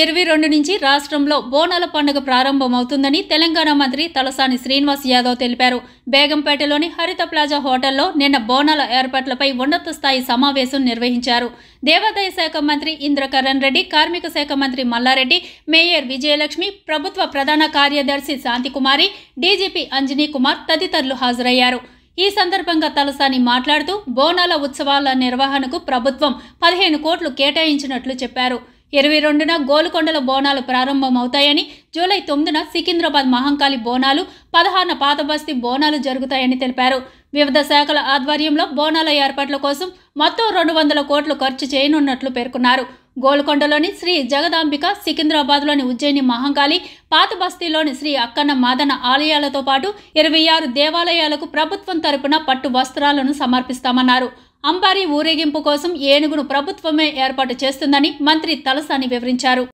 ఇరవై రెండు నుంచి రాష్ట్రంలో బోనాల పండుగ ప్రారంభమవుతుందని తెలంగాణ మంత్రి తలసాని శ్రీనివాస్ యాదవ్ తెలిపారు బేగంపేటలోని హరిత ప్లాజా హోటల్లో నిన్న బోనాల ఏర్పాట్లపై ఉన్నత స్థాయి సమావేశం నిర్వహించారు దేవాదాయ శాఖ మంత్రి ఇంద్రకరణ్ రెడ్డి కార్మిక శాఖ మంత్రి మల్లారెడ్డి మేయర్ విజయలక్ష్మి ప్రభుత్వ ప్రధాన కార్యదర్శి శాంతికుమారి డీజీపీ అంజనీ కుమార్ తదితరులు హాజరయ్యారు ఈ సందర్భంగా తలసాని మాట్లాడుతూ బోనాల ఉత్సవాల నిర్వహణకు ప్రభుత్వం పదిహేను కోట్లు కేటాయించినట్లు చెప్పారు ఇరవై రెండున గోలుకొండల బోనాలు ప్రారంభమవుతాయని జూలై తొమ్మిదిన సికింద్రాబాద్ మహంకాళి బోనాలు పదహారున పాతబస్తీ బోనాలు జరుగుతాయని తెలిపారు వివిధ శాఖల ఆధ్వర్యంలో బోనాల ఏర్పాట్ల కోసం మొత్తం రెండు వందల కోట్లు ఖర్చు చేయనున్నట్లు పేర్కొన్నారు గోల్కొండలోని శ్రీ జగదాంబిక సికింద్రాబాద్లోని ఉజ్జయిని మహంకాళి పాత బస్తీలోని శ్రీ అక్కన్న మాదన ఆలయాలతో పాటు ఇరవై ఆరు దేవాలయాలకు ప్రభుత్వం తరపున పట్టు వస్త్రాలను సమర్పిస్తామన్నారు అంబారీ ఊరేగింపు కోసం ఏనుగును ప్రభుత్వమే ఏర్పాటు చేస్తుందని మంత్రి తలసాని వివరించారు